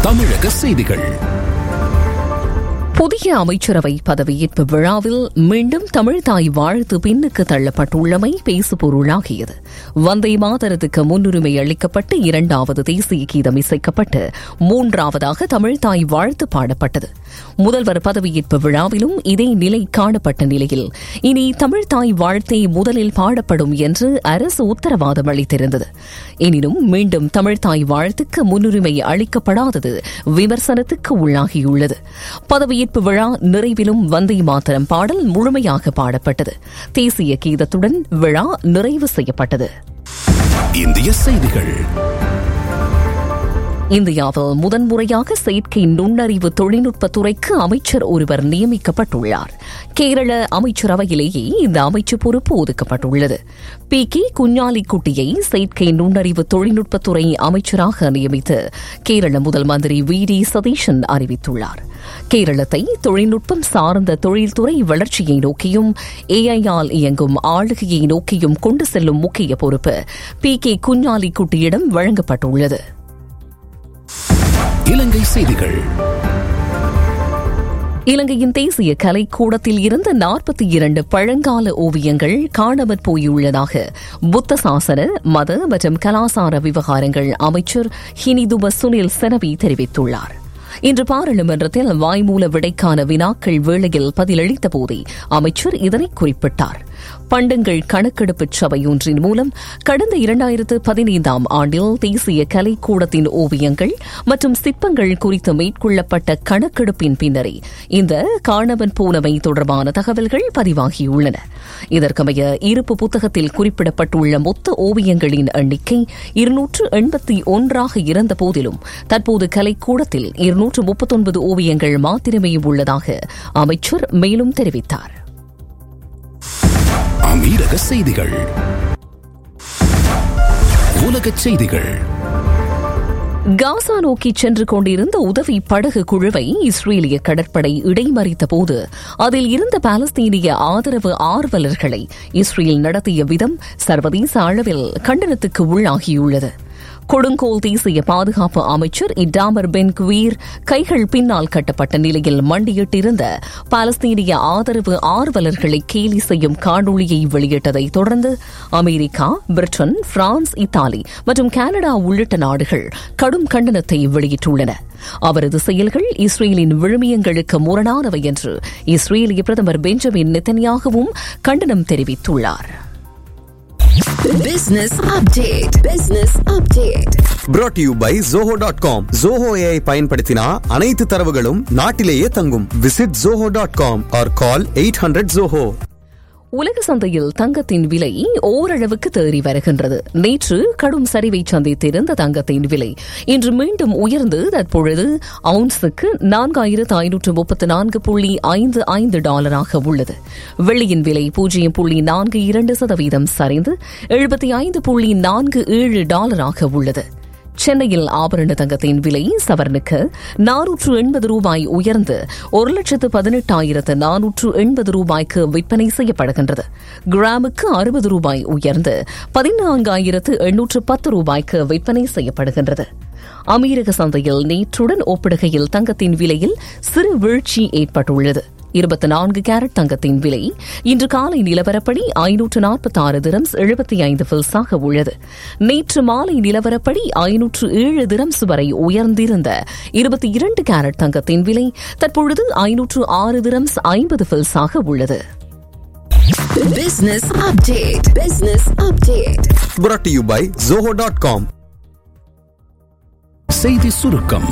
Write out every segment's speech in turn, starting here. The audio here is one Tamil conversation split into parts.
தமிழக செய்திகள் புதிய அமைச்சரவை பதவியேற்பு விழாவில் மீண்டும் தமிழ்தாய் வாழ்த்து பின்னுக்கு தள்ளப்பட்டுள்ளமை பேசுபொருளாகியது வந்தே மாதரத்துக்கு முன்னுரிமை அளிக்கப்பட்டு இரண்டாவது தேசிய கீதம் இசைக்கப்பட்டு மூன்றாவதாக தமிழ்தாய் வாழ்த்து பாடப்பட்டது முதல்வர் பதவியேற்பு விழாவிலும் இதே நிலை காணப்பட்ட நிலையில் இனி தமிழ்தாய் வாழ்த்தே முதலில் பாடப்படும் என்று அரசு உத்தரவாதம் அளித்திருந்தது எனினும் மீண்டும் தமிழ்தாய் வாழ்த்துக்கு முன்னுரிமை அளிக்கப்படாதது விமர்சனத்துக்கு உள்ளாகியுள்ளது பதவியேற்பு விழா நிறைவிலும் வந்தே மாதரம் பாடல் முழுமையாக பாடப்பட்டது தேசிய கீதத்துடன் விழா நிறைவு செய்யப்பட்டது இந்திய செய்திகள் இந்தியாவில் முதன்முறையாக செயற்கை நுண்ணறிவு தொழில்நுட்பத் துறைக்கு அமைச்சர் ஒருவர் நியமிக்கப்பட்டுள்ளார் கேரள அமைச்சரவையிலேயே இந்த அமைச்சு பொறுப்பு ஒதுக்கப்பட்டுள்ளது பி கே குஞ்ஞாலிக்குட்டியை செயற்கை நுண்ணறிவு தொழில்நுட்பத்துறை அமைச்சராக நியமித்து கேரள முதல் மந்திரி வி டி சதீஷன் அறிவித்துள்ளார் கேரளத்தை தொழில்நுட்பம் சார்ந்த தொழில்துறை வளர்ச்சியை நோக்கியும் ஏஐஆல் இயங்கும் ஆளுகையை நோக்கியும் கொண்டு செல்லும் முக்கிய பொறுப்பு பி கே குஞ்ஞாலிக்குட்டியிடம் வழங்கப்பட்டுள்ளது இலங்கை செய்திகள் இலங்கையின் தேசிய கலைக்கூடத்தில் இருந்த நாற்பத்தி இரண்டு பழங்கால ஓவியங்கள் காணாமற் போயுள்ளதாக புத்த சாசன மத மற்றும் கலாசார விவகாரங்கள் அமைச்சர் ஹினிதுப சுனில் செனவி தெரிவித்துள்ளார் இன்று பாராளுமன்றத்தில் வாய்மூல விடைக்கான வினாக்கள் வேளையில் பதிலளித்த போதே அமைச்சர் இதனை குறிப்பிட்டார் பண்டங்கள் கணக்கெடுப்பு சபை ஒன்றின் மூலம் கடந்த இரண்டாயிரத்து பதினைந்தாம் ஆண்டில் தேசிய கலைக்கூடத்தின் ஓவியங்கள் மற்றும் சிற்பங்கள் குறித்து மேற்கொள்ளப்பட்ட கணக்கெடுப்பின் பின்னரே இந்த காணவன் போனவை தொடர்பான தகவல்கள் பதிவாகியுள்ளன இதற்கமைய இருப்பு புத்தகத்தில் குறிப்பிடப்பட்டுள்ள மொத்த ஓவியங்களின் எண்ணிக்கை இருநூற்று எண்பத்தி ஒன்றாக இருந்த போதிலும் தற்போது கலைக்கூடத்தில் இருநூற்று முப்பத்தொன்பது ஓவியங்கள் மாத்திரமே உள்ளதாக அமைச்சர் மேலும் தெரிவித்தார் அமீரக செய்திகள் உலகச் செய்திகள் காசா நோக்கி சென்று கொண்டிருந்த உதவி படகு குழுவை இஸ்ரேலிய கடற்படை இடைமறித்த போது அதில் இருந்த பாலஸ்தீனிய ஆதரவு ஆர்வலர்களை இஸ்ரேல் நடத்திய விதம் சர்வதேச அளவில் கண்டனத்துக்கு உள்ளாகியுள்ளது கொடுங்கோல் தேசிய பாதுகாப்பு அமைச்சர் இடாமர் பென் குவீர் கைகள் பின்னால் கட்டப்பட்ட நிலையில் மண்டியிட்டிருந்த பாலஸ்தீனிய ஆதரவு ஆர்வலர்களை கேலி செய்யும் காணொளியை வெளியிட்டதை தொடர்ந்து அமெரிக்கா பிரிட்டன் பிரான்ஸ் இத்தாலி மற்றும் கனடா உள்ளிட்ட நாடுகள் கடும் கண்டனத்தை வெளியிட்டுள்ளன அவரது செயல்கள் இஸ்ரேலின் விழுமியங்களுக்கு முரணானவை என்று இஸ்ரேலிய பிரதமர் பெஞ்சமின் நெத்தன்யாகவும் கண்டனம் தெரிவித்துள்ளார் Business update. Business update. brought to you by zoho.com zoho ai பயன்படுத்தினா அனைத்து தரவுகளும் நாட்டிலேயே தங்கும் visit zoho.com or call 800 zoho உலக சந்தையில் தங்கத்தின் விலை ஓரளவுக்கு தேறி வருகின்றது நேற்று கடும் சரிவை சந்தித்திருந்த தங்கத்தின் விலை இன்று மீண்டும் உயர்ந்து தற்பொழுது அவுன்ஸுக்கு நான்காயிரத்து ஐநூற்று முப்பத்து நான்கு புள்ளி ஐந்து ஐந்து டாலராக உள்ளது வெள்ளியின் விலை பூஜ்ஜியம் புள்ளி நான்கு இரண்டு சதவீதம் சரிந்து எழுபத்தி ஐந்து புள்ளி நான்கு ஏழு டாலராக உள்ளது சென்னையில் ஆபரண தங்கத்தின் விலை சவரனுக்கு நானூற்று எண்பது ரூபாய் உயர்ந்து ஒரு லட்சத்து பதினெட்டாயிரத்து நானூற்று எண்பது ரூபாய்க்கு விற்பனை செய்யப்படுகின்றது கிராமுக்கு அறுபது ரூபாய் உயர்ந்து பதினான்காயிரத்து எண்ணூற்று பத்து ரூபாய்க்கு விற்பனை செய்யப்படுகின்றது அமீரக சந்தையில் நேற்றுடன் ஒப்பிடுகையில் தங்கத்தின் விலையில் சிறு வீழ்ச்சி ஏற்பட்டுள்ளது இருபத்தி நான்கு கேரட் தங்கத்தின் விலை இன்று காலை நிலவரப்படி ஐநூற்று நாற்பத்தி ஆறு திரம்ஸ் எழுபத்தி ஐந்து பில்ஸாக உள்ளது நேற்று மாலை நிலவரப்படி ஐநூற்று ஏழு திரம்ஸ் வரை உயர்ந்திருந்த இருபத்தி இரண்டு கேரட் தங்கத்தின் விலை தற்பொழுது ஐநூற்று ஆறு திரம்ஸ் ஐம்பது பில்ஸாக உள்ளது Business update. Business update. brought to you by zoho.com செய்தி சுருக்கம்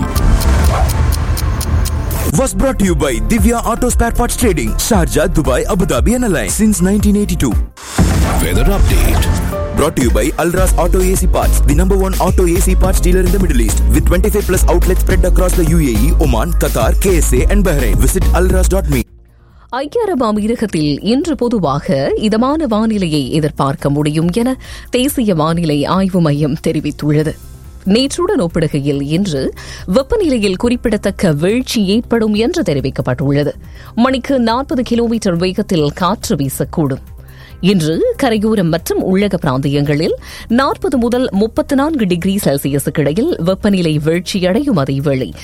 was brought to you by Divya Auto Spare Parts Trading, Sharjah, Dubai, Abu Dhabi and Alliance since 1982. Weather update Brought to you by Alras Auto AC Parts, the number one auto AC parts dealer in the Middle East, with 25 plus outlets spread across the UAE, Oman, Qatar, KSA and Bahrain. Visit alras.me. ஐக்கிய அரபு அமீரகத்தில் இன்று பொதுவாக இதமான வானிலையை எதிர்பார்க்க முடியும் என தேசிய வானிலை ஆய்வு மையம் தெரிவித்துள்ளது நேற்றுடன் ஒப்பிடுகையில் இன்று வெப்பநிலையில் குறிப்பிடத்தக்க வீழ்ச்சி ஏற்படும் என்று தெரிவிக்கப்பட்டுள்ளது மணிக்கு நாற்பது கிலோமீட்டர் வேகத்தில் காற்று வீசக்கூடும் இன்று கரையோரம் மற்றும் உள்ளக பிராந்தியங்களில் நாற்பது முதல் முப்பத்து நான்கு டிகிரி செல்சியஸுக்கு இடையில் வெப்பநிலை வீழ்ச்சியடையும் அதேவேளை